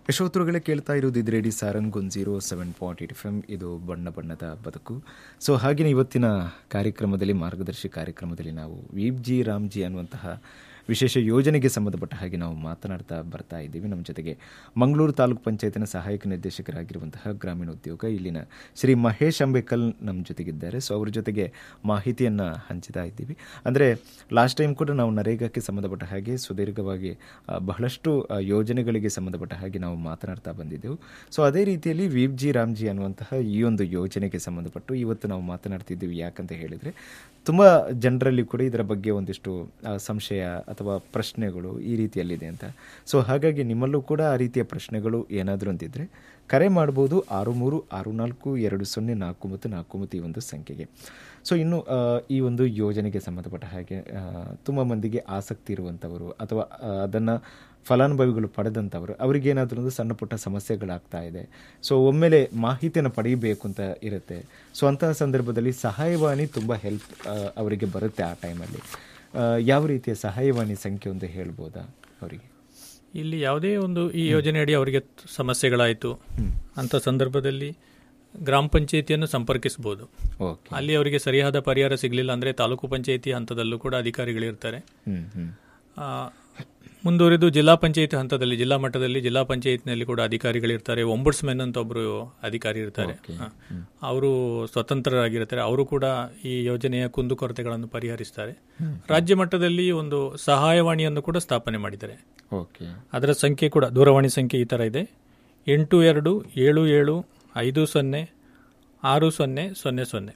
ಯಶೋತ್ರುಗಳೇ ಕೇಳ್ತಾ ಇರೋದು ಇದು ರೇಡಿ ಸಾರಂಗ್ ಒಂದು zero seven point eight F M ಇದು ಬಣ್ಣ ಬಣ್ಣದ ಬದುಕು ಸೊ ಹಾಗೆಯೇ ಇವತ್ತಿನ ಕಾರ್ಯಕ್ರಮದಲ್ಲಿ ಮಾರ್ಗದರ್ಶಿ ಕಾರ್ಯಕ್ರಮದಲ್ಲಿ ನಾವು ವೀಪ್ ಜಿ ರಾಮ್ಜಿ ಅನ್ನುವಂತಹ ವಿಶೇಷ ಯೋಜನೆಗೆ ಸಂಬಂಧಪಟ್ಟ ಹಾಗೆ ನಾವು ಮಾತನಾಡ್ತಾ ಬರ್ತಾ ಇದ್ದೀವಿ ನಮ್ಮ ಜೊತೆಗೆ ಮಂಗಳೂರು ತಾಲೂಕು ಪಂಚಾಯತಿನ ಸಹಾಯಕ ನಿರ್ದೇಶಕರಾಗಿರುವಂತಹ ಗ್ರಾಮೀಣ ಉದ್ಯೋಗ ಇಲ್ಲಿನ ಶ್ರೀ ಮಹೇಶ್ ಅಂಬೇಕಲ್ ನಮ್ಮ ಜೊತೆಗಿದ್ದಾರೆ ಸೊ ಅವ್ರ ಜೊತೆಗೆ ಮಾಹಿತಿಯನ್ನು ಹಂಚ್ತಾ ಇದ್ದೀವಿ ಅಂದರೆ ಲಾಸ್ಟ್ ಟೈಮ್ ಕೂಡ ನಾವು ನರೇಗಾಕ್ಕೆ ಸಂಬಂಧಪಟ್ಟ ಹಾಗೆ ಸುದೀರ್ಘವಾಗಿ ಆ, ಬಹಳಷ್ಟು ಆ, ಯೋಜನೆಗಳಿಗೆ ಸಂಬಂಧಪಟ್ಟ ಹಾಗೆ ನಾವು ಮಾತನಾಡ್ತಾ ಬಂದಿದ್ದೆವು ಸೊ ಅದೇ ರೀತಿಯಲ್ಲಿ ವೀಪ್ ಜಿ ರಾಮ್ಜಿ ಅನ್ನುವಂತಹ ಈ ಒಂದು ಯೋಜನೆಗೆ ಸಂಬಂಧಪಟ್ಟು ಇವತ್ತು ನಾವು ಮಾತನಾಡ್ತಿದ್ದೀವಿ ಯಾಕಂತ ಹೇಳಿದರೆ ತುಂಬ ಜನರಲ್ಲಿ ಕೂಡ ಇದರ ಬಗ್ಗೆ ಒಂದಿಷ್ಟು ಆ, ಸಂಶಯ ಅಥವಾ ಪ್ರಶ್ನೆಗಳು ಈ ರೀತಿಯಲ್ಲಿದೆ ಅಂತ ಸೊ ಹಾಗಾಗಿ ನಿಮ್ಮಲ್ಲೂ ಕೂಡ ಆ ರೀತಿಯ ಪ್ರಶ್ನೆಗಳು ಏನಾದರೂ ಅಂತಿದ್ರೆ ಕರೆ ಮಾಡ್ಬೋದು ಆರು ಮೂರು ಆರು ನಾಲ್ಕು ಎರಡು ಸೊನ್ನೆ ನಾಲ್ಕು ಮತ್ತು ನಾಲ್ಕು ಮತ್ತು ಈ ಒಂದು ಸಂಖ್ಯೆಗೆ ಸೊ ಇನ್ನು ಆ, ಈ ಒಂದು ಯೋಜನೆಗೆ ಸಂಬಂಧಪಟ್ಟ ಹಾಗೆ ತುಂಬ ಮಂದಿಗೆ ಆಸಕ್ತಿ ಇರುವಂಥವರು ಅಥವಾ ಅದನ್ನು ಫಲಾನುಭವಿಗಳು ಪಡೆದಂಥವರು ಅವರಿಗೇನಾದರೂ ಒಂದು ಸಣ್ಣ ಪುಟ್ಟ ಸಮಸ್ಯೆಗಳಾಗ್ತಾ ಇದೆ ಸೊ ಒಮ್ಮೆಲೆ ಮಾಹಿತಿಯನ್ನು ಪಡೆಯಬೇಕು ಅಂತ ಇರುತ್ತೆ ಸೊ ಅಂತಹ ಸಂದರ್ಭದಲ್ಲಿ ಸಹಾಯವಾಣಿ ತುಂಬ ಹೆಲ್ಪ್ ಅವರಿಗೆ ಬರುತ್ತೆ ಆ ಟೈಮಲ್ಲಿ ಯಾವ ರೀತಿಯ ಸಹಾಯವಾಣಿ ಸಂಖ್ಯೆ ಒಂದು ಹೇಳ್ಬೋದಾ ಅವರಿಗೆ ಇಲ್ಲಿ ಯಾವುದೇ ಒಂದು ಈ ಯೋಜನೆಯಡಿ ಅವರಿಗೆ ಸಮಸ್ಯೆಗಳಾಯಿತು ಅಂತ ಸಂದರ್ಭದಲ್ಲಿ ಗ್ರಾಮ ಪಂಚಾಯಿತಿಯನ್ನು ಸಂಪರ್ಕಿಸಬಹುದು ಓಕೆ ಅಲ್ಲಿ ಅವರಿಗೆ ಸರಿಯಾದ ಪರಿಹಾರ ಸಿಗಲಿಲ್ಲ ಅಂದ್ರೆ ತಾಲೂಕು ಪಂಚಾಯಿತಿ ಹಂತದಲ್ಲೂ ಕೂಡ ಅಧಿಕಾರಿಗಳಿರ್ತಾರೆ ಹ್ಞೂ ಹ್ಞೂ ಆ, ಮುಂದುವರಿದು ಜಿಲ್ಲಾ ಪಂಚಾಯತ್ ಹಂತದಲ್ಲಿ ಜಿಲ್ಲಾ ಮಟ್ಟದಲ್ಲಿ ಜಿಲ್ಲಾ ಪಂಚಾಯತ್ನಲ್ಲಿ ಕೂಡ ಅಧಿಕಾರಿಗಳಿರ್ತಾರೆ ಒಂಬುಡ್ಸ್ಮೆನ್ ಅಂತ ಒಬ್ಬರು ಅಧಿಕಾರಿ ಇರ್ತಾರೆ ಅವರು ಸ್ವತಂತ್ರರಾಗಿರ್ತಾರೆ ಅವರು ಕೂಡ ಈ ಯೋಜನೆಯ ಕುಂದುಕೊರತೆಗಳನ್ನು ಪರಿಹರಿಸ್ತಾರೆ ರಾಜ್ಯ ಮಟ್ಟದಲ್ಲಿ ಒಂದು ಸಹಾಯವಾಣಿಯನ್ನು ಕೂಡ ಸ್ಥಾಪನೆ ಮಾಡಿದ್ದಾರೆ ಓಕೆ ಅದರ ಸಂಖ್ಯೆ ಕೂಡ ದೂರವಾಣಿ ಸಂಖ್ಯೆ ಈ ಥರ ಇದೆ ಎಂಟು ಎರಡು ಏಳು ಏಳು ಐದು ಸೊನ್ನೆ ಆರು ಸೊನ್ನೆ ಸೊನ್ನೆ ಸೊನ್ನೆ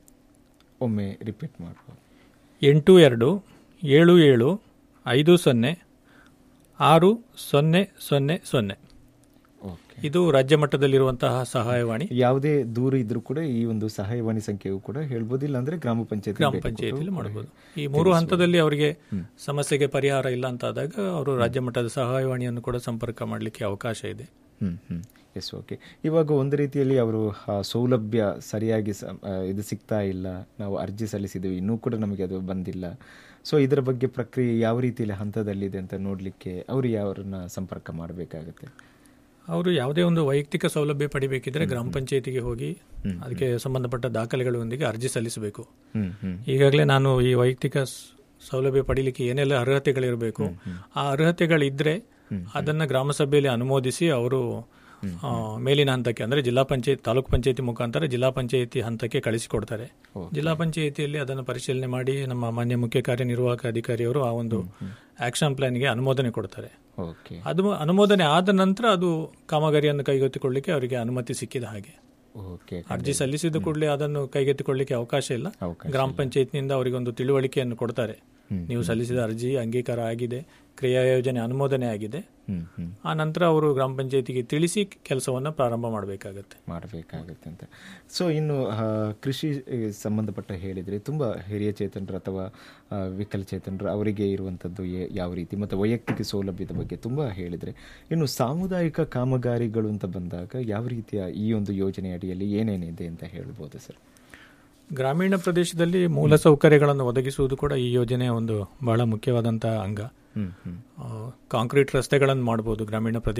ಒಮ್ಮೆ ರಿಪೀಟ್ ಮಾಡ್ಬೋದು ಎಂಟು ಎರಡು ಏಳು ಏಳು ಐದು ಸೊನ್ನೆ ಆರು ಸೊನ್ನೆ ಸೊನ್ನೆ ಸೊನ್ನೆ ಓಕೆ ಇದು ರಾಜ್ಯ ಮಟ್ಟದಲ್ಲಿರುವಂತಹ ಸಹಾಯವಾಣಿ ಯಾವುದೇ ದೂರ ಇದ್ರೂ ಕೂಡ ಈ ಒಂದು ಸಹಾಯವಾಣಿ ಸಂಖ್ಯೆಯು ಕೂಡ ಹೇಳ್ಬೋದು ಇಲ್ಲ ಅಂದ್ರೆ ಗ್ರಾಮ ಪಂಚಾಯತ್ ಗ್ರಾಮ ಪಂಚಾಯತಿಯಲ್ಲಿ ಮಾಡಬಹುದು ಈ ಮೂರು ಹಂತದಲ್ಲಿ ಅವರಿಗೆ ಸಮಸ್ಯೆಗೆ ಪರಿಹಾರ ಇಲ್ಲ ಅಂತಾದಾಗ ಅವರು ರಾಜ್ಯ ಮಟ್ಟದ ಸಹಾಯವಾಣಿಯನ್ನು ಕೂಡ ಸಂಪರ್ಕ ಮಾಡಲಿಕ್ಕೆ ಅವಕಾಶ ಇದೆ ಹ್ಮ್ ಹ್ಮ್ ಎಸ್ ಓಕೆ ಇವಾಗ ಒಂದು ರೀತಿಯಲ್ಲಿ ಅವರು ಆ, ಸೌಲಭ್ಯ ಸರಿಯಾಗಿ ಸ- ಆ, ಇದು ಸಿಗ್ತಾ ಇಲ್ಲ ನಾವು ಅರ್ಜಿ ಸಲ್ಲಿಸಿದ್ವಿ ಇನ್ನೂ ಕೂಡ ನಮಗೆ ಅದು ಬಂದಿಲ್ಲ ಸೊ ಇದರ ಬಗ್ಗೆ ಪ್ರಕ್ರಿಯೆ ಯಾವ ರೀತಿಯಲ್ಲಿ ಹಂತದಲ್ಲಿದೆ ಅಂತ ನೋಡಲಿಕ್ಕೆ ಅವರು ಯಾವರನ್ನ ಸಂಪರ್ಕ ಮಾಡಬೇಕಾಗುತ್ತೆ ಅವರು ಯಾವುದೇ ಒಂದು ವೈಯಕ್ತಿಕ ಸೌಲಭ್ಯ ಪಡಿಬೇಕಿದ್ರೆ ಗ್ರಾಮ ಪಂಚಾಯತಿಗೆ ಹೋಗಿ ಅದಕ್ಕೆ ಸಂಬಂಧಪಟ್ಟ ದಾಖಲೆಗಳೊಂದಿಗೆ ಅರ್ಜಿ ಸಲ್ಲಿಸಬೇಕು ಹ್ಮ್ ಹ್ಮ್ ಈಗಾಗಲೇ ನಾನು ಈ ವೈಯಕ್ತಿಕ ಸ್- ಸೌಲಭ್ಯ ಪಡೀಲಿಕ್ಕೆ ಏನೆಲ್ಲ ಅರ್ಹತೆಗಳಿರಬೇಕು ಆ ಅರ್ಹತೆಗಳಿದ್ರೆ ಅದನ್ನ ಗ್ರಾಮ ಸಭೆಯಲ್ಲಿ ಅನುಮೋದಿಸಿ ಅವರು ಆ, ಮೇಲಿನ ಹಂತಕ್ಕೆ ಅಂದ್ರೆ ಜಿಲ್ಲಾ ಪಂಚಾಯತ್ ತಾಲೂಕು ಪಂಚಾಯತಿ ಮುಖಾಂತರ ಜಿಲ್ಲಾ ಪಂಚಾಯತಿ ಹಂತಕ್ಕೆ ಕಳಿಸಿಕೊಡ್ತಾರೆ ಜಿಲ್ಲಾ ಪಂಚಾಯತಿಯಲ್ಲಿ ಅದನ್ನು ಪರಿಶೀಲನೆ ಮಾಡಿ ನಮ್ಮ ಮಾನ್ಯ ಮುಖ್ಯ ಕಾರ್ಯನಿರ್ವಾಹಕ ಅಧಿಕಾರಿಯವರು ಆ ಒಂದು ಆಕ್ಷನ್ ಪ್ಲಾನ್ಗೆ ಅನುಮೋದನೆ ಕೊಡ್ತಾರೆ ಓಕೆ ಅದು ಅನುಮೋದನೆ ಆದ ನಂತರ ಅದು ಕಾಮಗಾರಿಯನ್ನು ಕೈಗೆತ್ತಿಕೊಳ್ಳಿಕ್ಕೆ ಅವರಿಗೆ ಅನುಮತಿ ಸಿಕ್ಕಿದ ಹಾಗೆ ಓಕೆ ಅರ್ಜಿ ಸಲ್ಲಿಸಿದ ಕೂಡಲೇ ಅದನ್ನು ಕೈಗೆತ್ತಿಕೊಳ್ಳಿಕ್ಕೆ ಅವಕಾಶ ಇಲ್ಲ ಅವಕಾಶ ಗ್ರಾಮ ಪಂಚಾಯತ್ನಿಂದ ಅವರಿಗೆ ಒಂದು ತಿಳುವಳಿಕೆಯನ್ನು ಕೊಡ್ತಾರೆ ನೀವು ಸಲ್ಲಿಸಿದ ಅರ್ಜಿ ಅಂಗೀಕಾರ ಆಗಿದೆ ಕ್ರಿಯಾ ಯೋಜನೆ ಅನುಮೋದನೆ ಆಗಿದೆ ಹ್ಮ್ ಹ್ಮ್ ಆ ನಂತರ ಅವರು ಗ್ರಾಮ ಪಂಚಾಯತಿಗೆ ತಿಳಿಸಿ ಕೆಲಸವನ್ನು ಪ್ರಾರಂಭ ಮಾಡಬೇಕಾಗತ್ತೆ ಮಾಡಬೇಕಾಗುತ್ತೆ ಅಂತ ಸೊ ಇನ್ನು ಆ, ಕೃಷಿ ಆ, ಸಂಬಂಧಪಟ್ಟ ಹೇಳಿದರೆ ತುಂಬ ಹಿರಿಯ ಚೇತನರು ಅಥವಾ ಆ, ವಿಕಲಚೇತನರು ಅವರಿಗೆ ಇರುವಂಥದ್ದು ಯೇ- ಯಾವ ರೀತಿ ಮತ್ತು ವೈಯಕ್ತಿಕ ಸೌಲಭ್ಯದ ಬಗ್ಗೆ ತುಂಬ ಹೇಳಿದರೆ ಇನ್ನು ಸಾಮುದಾಯಿಕ ಕಾಮಗಾರಿಗಳು ಅಂತ ಬಂದಾಗ ಯಾವ ರೀತಿಯ ಈ ಒಂದು ಯೋಜನೆ ಅಡಿಯಲ್ಲಿ ಏನೇನಿದೆ ಅಂತ ಹೇಳ್ಬೋದು ಸರ್ ಗ್ರಾಮೀಣ ಪ್ರದೇಶದಲ್ಲಿ ಮೂಲ ಸೌಕರ್ಯಗಳನ್ನು ಒದಗಿಸುವುದು ಕೂಡ ಈ ಯೋಜನೆಯ ಒಂದು ಬಹಳ ಮುಖ್ಯವಾದಂತಹ ಅಂಗ ಹ್ಮ್ ಹ್ಮ್ ಆ, ಕಾಂಕ್ರೀಟ್ ರಸ್ತೆಗಳನ್ನು ಮಾಡಬಹುದು ಗ್ರಾಮೀಣ ಪ್ರದೇಶ